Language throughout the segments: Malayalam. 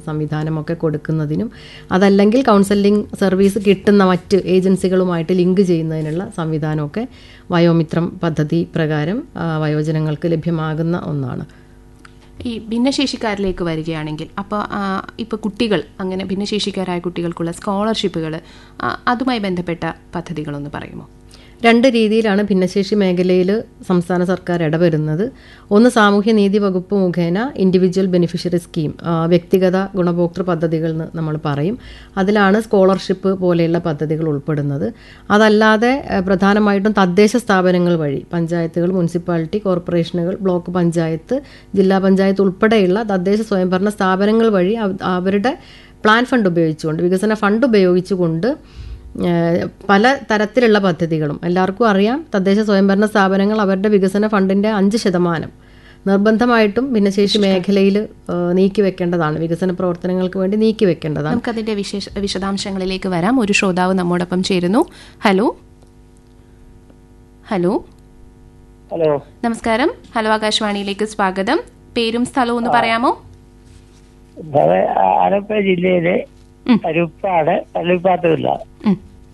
സംവിധാനമൊക്കെ കൊടുക്കുന്നതിനും അതല്ലെങ്കിൽ കൗൺസിലിംഗ് സർവീസ് കിട്ടുന്ന മറ്റ് ഏജൻസികളുമായിട്ട് ലിങ്ക് ചെയ്യുന്നതിനുള്ള സംവിധാനമൊക്കെ വയോമിത്രം പദ്ധതി പ്രകാരം ആ, വയോജനങ്ങൾക്ക് ലഭ്യമാകുന്ന ഒന്നാണ് ഈ ഭിന്നശേഷിക്കാരിലേക്ക് വരികയാണെങ്കിൽ അപ്പോൾ ഇപ്പോൾ കുട്ടികൾ അങ്ങനെ ഭിന്നശേഷിക്കാരായ കുട്ടികൾക്കുള്ള സ്കോളർഷിപ്പുകൾ അതുമായി ബന്ധപ്പെട്ട പദ്ധതികളൊന്ന് പറയുമോ രണ്ട് രീതിയിലാണ് ഭിന്നശേഷി മേഖലയിൽ സംസ്ഥാന സർക്കാർ ഇടപെടുന്നത് ഒന്ന് സാമൂഹ്യ നീതി വകുപ്പ് മുഖേന ഇൻഡിവിജ്വൽ ബെനിഫിഷ്യറി സ്കീം ആ, വ്യക്തിഗത ഗുണഭോക്തൃ പദ്ധതികൾ എന്ന് നമ്മൾ പറയും അതിലാണ് സ്കോളർഷിപ്പ് പോലെയുള്ള പദ്ധതികൾ ഉൾപ്പെടുന്നത് അതല്ലാതെ ആ, പ്രധാനമായിട്ടും തദ്ദേശ സ്ഥാപനങ്ങൾ വഴി പഞ്ചായത്തുകൾ മുനിസിപ്പാലിറ്റി കോർപ്പറേഷനുകൾ ബ്ലോക്ക് പഞ്ചായത്ത് ജില്ലാ പഞ്ചായത്ത് ഉൾപ്പെടെയുള്ള തദ്ദേശ സ്വയംഭരണ സ്ഥാപനങ്ങൾ വഴി അവ- അവരുടെ പ്ലാൻ ഫണ്ട് ഉപയോഗിച്ചുകൊണ്ട് വികസന ഫണ്ട് ഉപയോഗിച്ചുകൊണ്ട് ഏഹ് പല തരത്തിലുള്ള പദ്ധതികളും എല്ലാവർക്കും അറിയാം തദ്ദേശ സ്വയംഭരണ സ്ഥാപനങ്ങൾ അവരുടെ വികസന ഫണ്ടിന്റെ അഞ്ച് ശതമാനം നിർബന്ധമായിട്ടും ഭിന്നശേഷി മേഖലയിൽ നീക്കി വെക്കേണ്ടതാണ് വികസന പ്രവർത്തനങ്ങൾക്ക് വേണ്ടി നീക്കി വെക്കേണ്ടതാണ് നമുക്കതിന്റെ വിശേഷ വിശദാംശങ്ങളിലേക്ക് വരാം ഒരു ശ്രോതാവ് നമ്മോടൊപ്പം ചേരുന്നു ഹലോ ഹലോ ഹലോ നമസ്കാരം ഹലോ ആകാശവാണിയിലേക്ക് സ്വാഗതം പേരും സ്ഥലവും ഒന്ന് പറയാമോ അത് ആലപ്പുഴ ജില്ലയിലെ ഉം. കരുപ്പാട് പള്ളിപ്പാട്ടുമില്ല ഉം.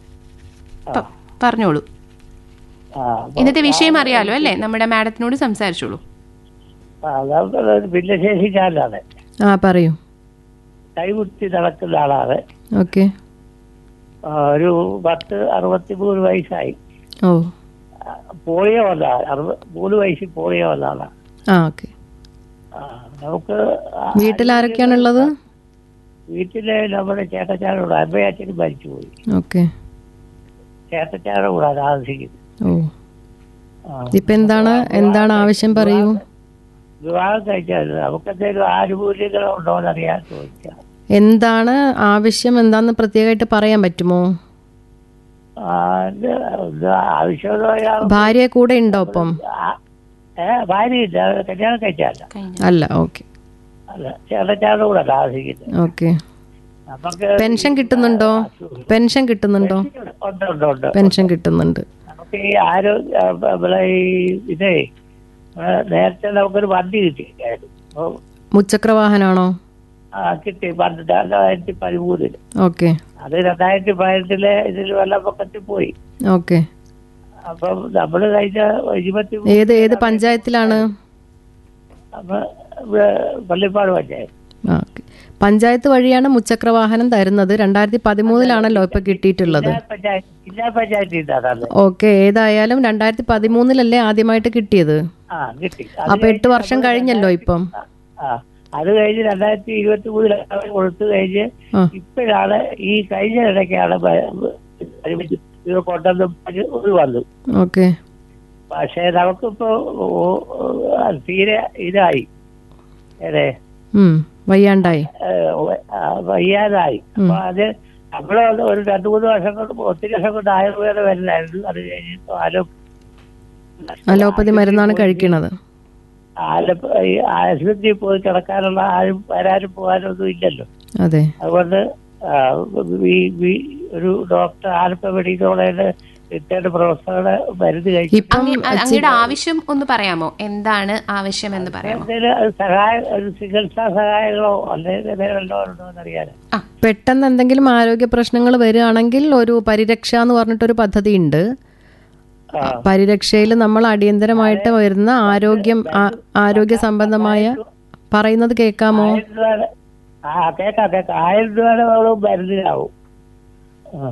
പ- പറഞ്ഞോളൂ ആ ഇന്നത്തെ വിഷയം അറിയാലോ അല്ലേ നമ്മുടെ മാഡത്തിനോട് സംസാരിച്ചോളൂ ആ, നമുക്കൊരു ഭിന്നശേഷിക്കാരനാണ് ആ പറയൂ കൈകുത്തി നടക്കുന്ന ആളാണ് ഓക്കെ ആ, ഒരു പത്ത് അറുപത്തിമൂന്ന് വയസ്സായി ഓ ആ, പോളിയോ വന്നതാണ് അറുപ മൂന്ന് വയസ്സിൽ പോളിയോ വന്നതാണ് ആ ഓക്കെ ആ, നമുക്ക് ആ, വീട്ടിൽ ആരൊക്കെയാണുള്ളത് വീട്ടിലെ നമ്മുടെ ചേട്ടച്ചാരുടെ കൂടെ അമ്മയച്ഛനും മരിച്ചുപോയി ഓക്കെ ചേട്ടച്ചാരുടെ കൂടെ താമസിക്കുന്നത് ഓ ആ. ഇപ്പൊ എന്താണ് എന്താണ് ആവശ്യം പറയൂ വിവാഹം കഴിച്ചാൽ നമുക്ക് എന്തെങ്കിലും ആനുകൂല്യങ്ങളോ ഉണ്ടോ എന്നറിയാൻ ചോദിക്കാം എന്താണ് ആവശ്യം എന്താന്ന് പ്രത്യേകമായിട്ട് പറയാൻ പറ്റുമോ ആ, ഇത് ഇത് ആവശ്യമെന്ന് പറയാൻ ഭാര്യ കൂടെ ഉണ്ടോ ഒപ്പം ആ- ഏ ഭാര്യയില്ല കല്യാണം കഴിച്ചല്ല കഴിഞ്ഞ അല്ല ഓക്കെ അല്ല ചേട്ടച്ചാരുടെ കൂടെ താമസിക്കുന്നത് ഓക്കെ നമുക്ക് പെൻഷൻ കിട്ടുന്നുണ്ടോ പെൻഷൻ കിട്ടുന്നുണ്ടോ ഉണ്ട് ഉണ്ട് ഉണ്ട് പെൻഷൻ കിട്ടുന്നുണ്ട് നമുക്ക് ഈ ആരോഗ്യ നമ്മളെ ഈ ഇതേ നമ്മളെ നേരത്തെ നമുക്കൊരു വണ്ടി കിട്ടിയായിരുന്നു അപ്പൊ മുച്ചക്ര വാഹനമാണോ ആ കിട്ടി പണ്ട് രണ്ടായിരത്തി പതിമൂന്നില് ഓക്കെ അത് രണ്ടായിരത്തി പതിനെട്ടിലെ ഇതിൽ വെള്ളപ്പൊക്കത്തിൽ പോയി ഓക്കെ അപ്പം നമ്മള് കഴിഞ്ഞ ഇരുപത്തി ഏത് ഏത് പഞ്ചായത്തിലാണ് അപ്പൊ ഇവിടെ പള്ളിപ്പാട് പഞ്ചായത്ത് ആ, ഓക്കെ പഞ്ചായത്ത് വഴിയാണ് മുച്ചക്ര വാഹനം തരുന്നത് രണ്ടായിരത്തി പതിമൂന്നിലാണല്ലോ ഇപ്പൊ കിട്ടിയിട്ടുള്ളത് ജില്ലാ പഞ്ചായത്ത് ജില്ലാ പഞ്ചായത്തിൽ നിന്നാണ് ഓക്കെ ഏതായാലും രണ്ടായിരത്തി പതിമൂന്നിലല്ലേ ആദ്യമായിട്ട് കിട്ടിയത് ആ കിട്ടി അപ്പൊ എട്ട് വർഷം കഴിഞ്ഞല്ലോ ഇപ്പം ആ അത് കഴിഞ്ഞ് രണ്ടായിരത്തി ഇരുപത്തി മൂന്നിലാണ് കൊടുത്തു കഴിഞ്ഞ് ആ. ഇപ്പോഴാണ് ഈ കഴിഞ്ഞ ഇടയ്ക്കാണ് ബ- ഇത് കൊണ്ടുവന്ന് പറഞ്ഞ് ഒരു വന്നു ഓക്കെ പക്ഷേ നമുക്കിപ്പോ ഓ- ഓ- തീരെ ഇതായി ഏതേ ഉം വയ്യാണ്ടായി വയ്യാതായി അപ്പൊ അത് നമ്മള് ഒരു രണ്ടു മൂന്ന് വർഷം കൊണ്ട് ഒത്തിരി വർഷം കൊണ്ട് ആയുർവേദ മരുന്നായിരുന്നു അത് കഴിഞ്ഞ് ആലോ അലോപ്പതി മരുന്നാണ് കഴിക്കണത് ആലപ്പ ഈ ആശുപത്രിയിൽ പോയി കിടക്കാനുള്ള ആരും വരാനും പോകാനും ഒന്നും ഇല്ലല്ലോ അതെ അതുകൊണ്ട് ആ, ഈ- ഈ ഒരു ഡോക്ടർ ആലപ്പ മെഡിക്കൽ കോളേജിലെ റിട്ടയർഡ് പ്രൊഫസറുടെ മരുന്ന് കഴിച്ചു ഇപ്പം അങ്ങ- അ- അങ്ങയുടെ ആവശ്യം ഒന്ന് പറയാമോ എന്താണ് ആവശ്യം എന്ന് പറയാമോ എന്തെങ്കിലും ഒരു സഹായം ഒരു ചികിത്സാ സഹായങ്ങളോ അല്ലെങ്കിൽ എന്തെങ്കിലും വല്ലതും ഉണ്ടോ എന്നറിയാൻ ആ പെട്ടെന്ന് എന്തെങ്കിലും ആരോഗ്യ പ്രശ്നങ്ങൾ വരികയാണെങ്കിൽ ഒരു പരിരക്ഷ എന്ന് പറഞ്ഞിട്ടൊരു പദ്ധതി ഉണ്ട് ആ. പരിരക്ഷയിൽ നമ്മൾ അടിയന്തരമായിട്ട് വരുന്ന ആരോഗ്യം ആ- ആരോഗ്യ സംബന്ധമായ പറയുന്നത് കേൾക്കാമോ ആയിരം രൂപയുടെ ആ കേക്കാം കേക്കാം ആയിരം രൂപയുടെ മോളും മരുന്നിനാവും ആ.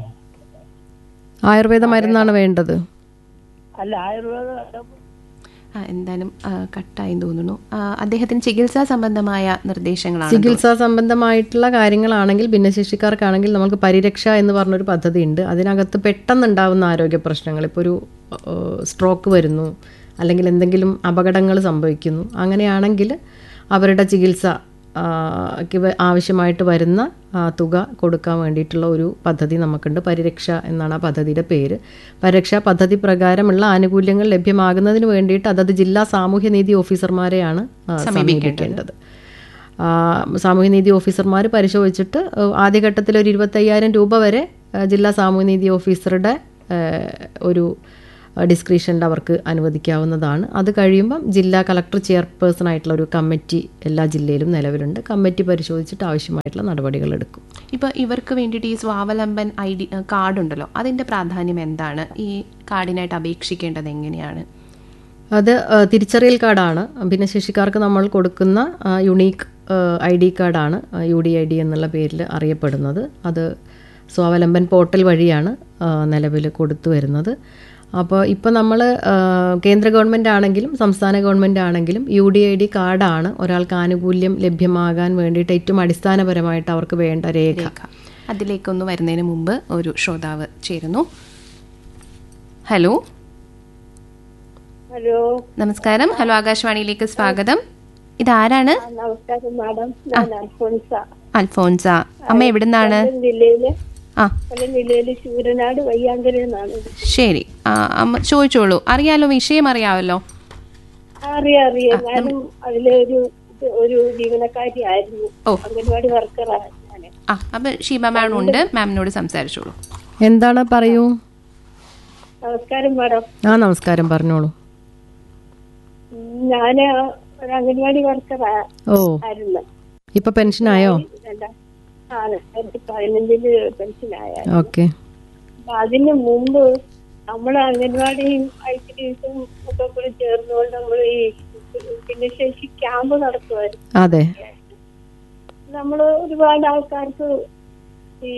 ആയുർവേദ മരുന്നാണ് വേണ്ടത് അല്ല ആയിരം രൂപ ആ, എന്തായാലും ആ, കട്ടായി തോന്നുന്നു ആ, അദ്ദേഹത്തിന് ചികിത്സാ സംബന്ധമായ നിർദ്ദേശങ്ങളാണ് ചികിത്സാ സംബന്ധമായിട്ടുള്ള കാര്യങ്ങളാണെങ്കിൽ ഭിന്നശേഷിക്കാർക്കാണെങ്കിൽ നമുക്ക് പരിരക്ഷ എന്ന് പറഞ്ഞൊരു പദ്ധതി ഉണ്ട് അതിനകത്ത് പെട്ടെന്നുണ്ടാവുന്ന ആരോഗ്യ പ്രശ്നങ്ങൾ ഇപ്പോൾ ഒരു സ്ട്രോക്ക് വരുന്നു അല്ലെങ്കിൽ എന്തെങ്കിലും അപകടങ്ങൾ സംഭവിക്കുന്നു അങ്ങനെയാണെങ്കിൽ അവരുടെ ചികിത്സ ആ, ക്ക് വ- ആവശ്യമായിട്ട് വരുന്ന ആ, തുക കൊടുക്കാൻ വേണ്ടിയിട്ടുള്ള ഒരു പദ്ധതി നമുക്കുണ്ട് പരിരക്ഷ എന്നാണ് ആ പദ്ധതിയുടെ പേര് പരിരക്ഷാ പദ്ധതി പ്രകാരമുള്ള ആനുകൂല്യങ്ങൾ ലഭ്യമാകുന്നതിന് വേണ്ടിയിട്ട് അതത് ജില്ലാ സാമൂഹ്യനീതി ഓഫീസർമാരെയാണ് ആ, സമീപിക്കേണ്ടത് ആ, സാമൂഹ്യനീതി ഓഫീസർമാർ പരിശോധിച്ചിട്ട് ആ, ആദ്യഘട്ടത്തിൽ ഒരു ഇരുപത്തയ്യായിരം രൂപ വരെ ആ, ജില്ലാ സാമൂഹ്യനീതി ഓഫീസറുടെ ആ, ഒരു ഡിസ്ക്രിഷനിൽ അവർക്ക് അനുവദിക്കാവുന്നതാണ് അത് കഴിയുമ്പം ജില്ലാ കളക്ടർ ചെയർപേഴ്സൺ ആയിട്ടുള്ള ഒരു കമ്മിറ്റി എല്ലാ ജില്ലയിലും നിലവിലുണ്ട് കമ്മിറ്റി പരിശോധിച്ചിട്ട് ആവശ്യമായിട്ടുള്ള നടപടികൾ എടുക്കും ഇപ്പോൾ ഇവർക്ക് വേണ്ടിയിട്ട് ഈ സ്വാവലംബൻ ഐ ഡി കാർഡ് ഉണ്ടല്ലോ അതിൻ്റെ പ്രാധാന്യം എന്താണ് ഈ കാർഡിനായിട്ട് അപേക്ഷിക്കേണ്ടത് എങ്ങനെയാണ് അത് ആ, തിരിച്ചറിയൽ കാർഡാണ് ഭിന്നശേഷിക്കാർക്ക് നമ്മൾ കൊടുക്കുന്ന യുണീക്ക് ഐ ഡി കാർഡാണ് യു ഡി ഐ ഡി എന്നുള്ള പേരിൽ അറിയപ്പെടുന്നത് അത് സ്വാവലംബൻ പോർട്ടൽ വഴിയാണ് നിലവിൽ കൊടുത്തു വരുന്നത് അപ്പോൾ ഇപ്പോൾ നമ്മൾ കേന്ദ്ര ഗവൺമെൻറ് ആണെങ്കിലും സംസ്ഥാന ഗവൺമെൻറ് ആണെങ്കിലും യു ഡി ഐ ഡി കാർഡാണ് ഒരാൾക്ക് ആനുകൂല്യം ലഭ്യമാകാൻ വേണ്ടിയിട്ട് ഏറ്റവും അടിസ്ഥാനപരമായിട്ട് അവർക്ക് വേണ്ട രേഖ രേഖ അതിലേക്കൊന്ന് വരുന്നതിന് മുമ്പ് ഒരു ശ്രോതാവ് ചേരുന്നു ഹലോ ഹലോ നമസ്കാരം ഹലോ ആകാശവാണിയിലേക്ക് സ്വാഗതം ഇതാരാണ് നമസ്കാരം മാഡം ഞാൻ അൽഫോൻസ അൽഫോൻസ അമ്മ എവിടുന്നാണ് കൊല്ലം ജില്ലയില് ആ കൊല്ലം ജില്ലയില് ശൂരനാട് വയ്യാങ്കര എന്നാണ് ശരി ആ അമ്മ ചോദിച്ചോളൂ അറിയാലോ വിഷയം അറിയാമല്ലോ അറിയാം അറിയാം ഞാനും അതിലെ ഒരു ഇത് ഒരു ജീവനക്കാരിയായിരുന്നു ഓ. അംഗൻവാടി വർക്കറാണ് ഞാൻ ആ അപ്പം ഷീബ മാം ഉണ്ട് മാമിനോട് സംസാരിച്ചോളൂ എന്താണ് പറയൂ നമസ്കാരം മാഡം ആ നമസ്കാരം പറഞ്ഞോളൂ ഞാൻ ഒരു അംഗൻവാടി വർക്കറായിരുന്നു ഓ ഇപ്പൊ പെൻഷനായോ രണ്ടാ- ആ രണ്ടായിരത്തി പതിനഞ്ചില് പെൻഷനായ ഓക്കെ അപ്പൊ അതിന് മുമ്പ് നമ്മള് അംഗൻവാടിയും ഐ സി ഡിസും ഒക്കെ കൂടി ചേർന്നുകൊണ്ട് നമ്മൾ ഈ ഭിന്നശേഷി ക്യാമ്പ് നടത്തുമായിരുന്നു അതെ നമ്മൾ ഒരുപാട് ആൾക്കാർക്ക് ഈ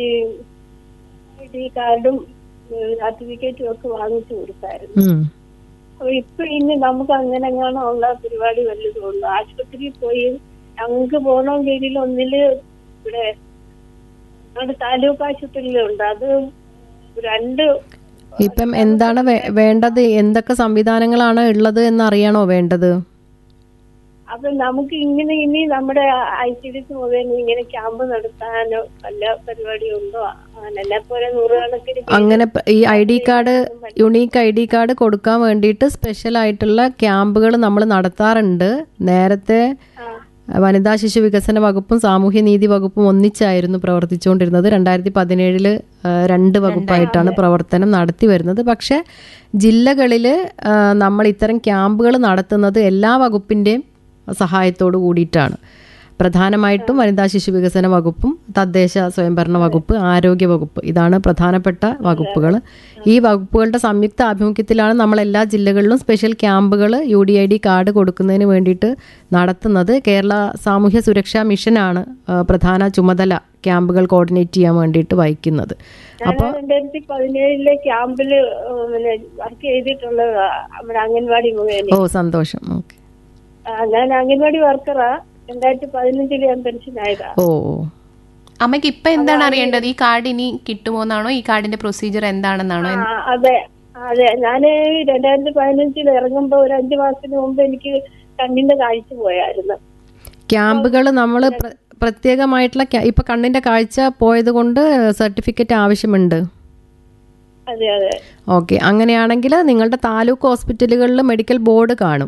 ഐ ഡി കാർഡും സർട്ടിഫിക്കറ്റും ഒക്കെ വാങ്ങിച്ചു കൊടുത്തായിരുന്നു ഉം. അപ്പൊ ഇപ്പൊ ഇനി നമുക്ക് അങ്ങനെ ഉള്ള പരിപാടി വല്ലതും ഉള്ളു ആശുപത്രിയിൽ പോയി ഞങ്ങൾക്ക് പോകണമെങ്കിൽ ഒന്നില് ഇവിടെ നമ്മുടെ താലൂക്ക് ആശുപത്രിയിലുണ്ട് അത് രണ്ട് ഇപ്പം എന്താണ് വേ- വേണ്ടത് എന്തൊക്കെ സംവിധാനങ്ങളാണ് ഉള്ളത് എന്ന് അറിയണോ വേണ്ടത് അപ്പൊ നമുക്ക് ഇങ്ങനെ ഇനി നമ്മുടെ ഐ സി ഡി മുഖേന ഇങ്ങനെ ക്യാമ്പ് നടത്താനോ വല്ല പരിപാടി ഉണ്ടോ അങ്ങനെ പോലെ നൂറുകണക്കിന് പേര് അങ്ങനെ പ- ഈ I D card unique I D card കൊടുക്കാൻ വേണ്ടിയിട്ട് സ്പെഷ്യൽ ആയിട്ടുള്ള ക്യാമ്പുകൾ നമ്മൾ നടത്താറുണ്ട് നേരത്തെ വനിതാ ശിശു വികസന വകുപ്പും സാമൂഹ്യ നീതി വകുപ്പും ഒന്നിച്ചായിരുന്നു പ്രവർത്തിച്ചുകൊണ്ടിരുന്നത് രണ്ടായിരത്തി പതിനേഴില് രണ്ട് വകുപ്പായിട്ടാണ് പ്രവർത്തനം നടത്തി വരുന്നത് പക്ഷേ ജില്ലകളിൽ നമ്മൾ ഇത്തരം ക്യാമ്പുകൾ നടത്തുന്നത് എല്ലാ വകുപ്പിൻ്റെയും സഹായത്തോടു കൂടിയിട്ടാണ് പ്രധാനമായിട്ടും വനിതാ ശിശു വികസന വകുപ്പും തദ്ദേശ സ്വയംഭരണ വകുപ്പ് ആരോഗ്യ വകുപ്പ് ഇതാണ് പ്രധാനപ്പെട്ട വകുപ്പുകൾ ഈ വകുപ്പുകളുടെ സംയുക്ത ആഭിമുഖ്യത്തിലാണ് നമ്മൾ എല്ലാ ജില്ലകളിലും സ്പെഷ്യൽ ക്യാമ്പുകൾ U D I D card കൊടുക്കുന്നതിന് വേണ്ടിയിട്ട് നടത്തുന്നത് കേരള സാമൂഹ്യ സുരക്ഷാ മിഷനാണ് ആ, പ്രധാന ചുമതല ക്യാമ്പുകൾ കോർഡിനേറ്റ് ചെയ്യാൻ വേണ്ടിയിട്ട് വഹിക്കുന്നത് ഞാൻ രണ്ടായിരത്തി പതിനേഴിലെ ക്യാമ്പില് പിന്നെ വർക്ക് ചെയ്തിട്ടുള്ളതാ നമ്മുടെ അംഗൻവാടി മുഖേന ഓ സന്തോഷം ഓക്കെ ആ, ഞാൻ അംഗൻവാടി വർക്കറാ രണ്ടായിരത്തി പതിനഞ്ചില് ഞാൻ പെൻഷനായതാ ഓ ഓ അമ്മയ്ക്ക് ഇപ്പൊ എന്താണ് അറിയേണ്ടത് ഈ കാർഡ് ഇനി കിട്ടുമോ എന്നാണോ ഈ കാർഡിന്റെ പ്രൊസീജിയർ എന്താണെന്നാണോ ആ, അതെ അതെ ഞാന് രണ്ടായിരത്തി പതിനഞ്ചിൽ ഇറങ്ങുമ്പോ ഒരു അഞ്ചു മാസത്തിന് മുമ്പ് എനിക്ക് കണ്ണിന്റെ കാഴ്ച പോയായിരുന്നു ക്യാമ്പുകൾ നമ്മൾ പ്രത്യേകമായിട്ടുള്ള ക്യാ- ഇപ്പൊ കണ്ണിന്റെ കാഴ്ച പോയത് കൊണ്ട് സർട്ടിഫിക്കറ്റ് ആവശ്യമുണ്ട് അതെ അതെ ഓക്കെ അങ്ങനെയാണെങ്കിൽ നിങ്ങളുടെ താലൂക്ക് ഹോസ്പിറ്റലുകളിൽ മെഡിക്കൽ ബോർഡ് കാണും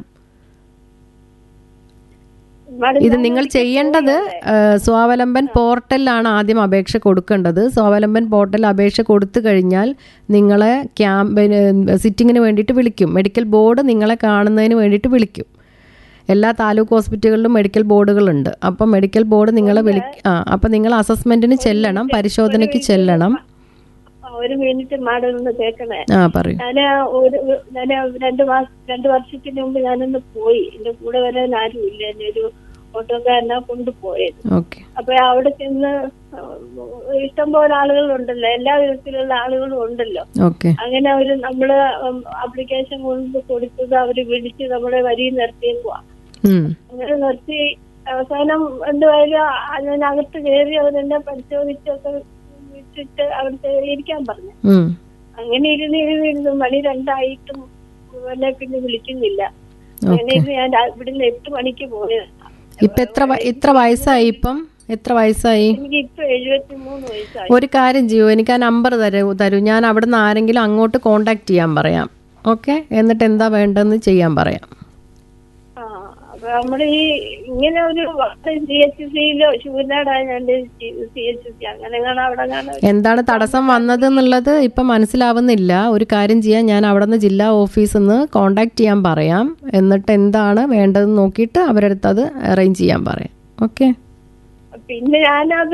മാഡം ഇത് നിങ്ങൾ ചെയ്യേണ്ടത് ആ, സ്വാവലംബൻ പോർട്ടലിലാണ് ആദ്യം അപേക്ഷ കൊടുക്കേണ്ടത് സ്വാവലംബൻ പോർട്ടൽ അപേക്ഷ കൊടുത്തു കഴിഞ്ഞാൽ നിങ്ങളെ ക്യാമ്പിന് സിറ്റിങ്ങിന് വേണ്ടിയിട്ട് വിളിക്കും മെഡിക്കൽ ബോർഡ് നിങ്ങളെ കാണുന്നതിന് വേണ്ടിയിട്ട് വിളിക്കും എല്ലാ താലൂക്ക് ഹോസ്പിറ്റലുകളിലും മെഡിക്കൽ ബോർഡുകളുണ്ട് അപ്പം മെഡിക്കൽ ബോർഡ് നിങ്ങളെ വിളി ആ അപ്പം നിങ്ങൾ അസസ്മെന്റിന് ചെല്ലണം പരിശോധനയ്ക്ക് ചെല്ലണം ആ, ഒരു മിനിറ്റ് മാഡം ഒന്ന് കേൾക്കണേ ആ പറയൂ ഞാന് ഒരു ഞാൻ രണ്ട് മാസം രണ്ട് വർഷത്തിന് മുമ്പ് ഞാനൊന്ന് പോയി എന്റെ കൂടെ വരാൻ ആരും ഇല്ല എന്നെ ഒരു ഓട്ടോക്കാരനാ കൊണ്ടുപോയത് ഓക്കെ അപ്പൊ അവിടെ ചെന്ന് ഇഷ്ടംപോലെ ആളുകളുണ്ടല്ലോ എല്ലാ വിധത്തിലുള്ള ആളുകളും ഉണ്ടല്ലോ ഓക്കെ അങ്ങനെ അവര് നമ്മള് ആപ്ലിക്കേഷൻ കൊണ്ട് കൊടുത്തത് അവര് വിളിച്ച് നമ്മളെ വരി നിർത്തിയേക്കുവാ അങ്ങനെ നിർത്തി അവസാനം എന്തുവായാലും ആ- ഞാൻ അകത്ത് കയറി അവരെന്നെ പരിശോധിച്ചൊക്കെ വെച്ചിട്ട് അവിടുത്തെ ഇരിക്കാൻ പറഞ്ഞു അങ്ങനെ ഇരുന്ന് ഇരുന്ന് ഇരുന്ന് മണി രണ്ടായിട്ടും എന്നെ പിന്നെ വിളിക്കുന്നില്ല അങ്ങനെ ഇരുന്ന് ഞാൻ രാ- ഇവിടുന്ന് എട്ട് മണിക്ക് പോയത് ഇപ്പൊ എത്ര വ- എത്ര വയസ്സായി ഇപ്പം എത്ര വയസ്സായി എനിക്ക് ഇപ്പൊ എഴുപത്തി മൂന്ന് വയസ്സായി ഒരു കാര്യം ചെയ്യൂ എനിക്ക് ആ നമ്പർ തരൂ തരൂ ഞാൻ അവിടെ നിന്ന് ആരെങ്കിലും അങ്ങോട്ട് കോണ്ടാക്ട് ചെയ്യാൻ പറയാം ഓക്കെ എന്നിട്ട് എന്താ വേണ്ടതെന്ന് ചെയ്യാൻ പറയാം ആ അപ്പൊ നമ്മുടെ ഈ ഇങ്ങനെ ഒരു സി എച്ച് സിയിലോ ശൂരനാടായതുകൊണ്ട് സി എച്ച് സി അങ്ങനെ കാണാം അവിടെ കാണാം എന്താണ് തടസ്സം വന്നത് എന്നുള്ളത് ഇപ്പം മനസ്സിലാവുന്നില്ല ഒരു കാര്യം ചെയ്യാൻ ഞാൻ അവിടെ നിന്ന് ജില്ലാ ഓഫീസിൽ നിന്ന് കോണ്ടാക്ട് ചെയ്യാൻ പറയാം എന്നിട്ട് എന്താണ് വേണ്ടതെന്ന് നോക്കിയിട്ട് അവരുടെ അടുത്ത് അത് അറേഞ്ച് ചെയ്യാൻ പറയാം ഓക്കെ പിന്നെ ഞാനത്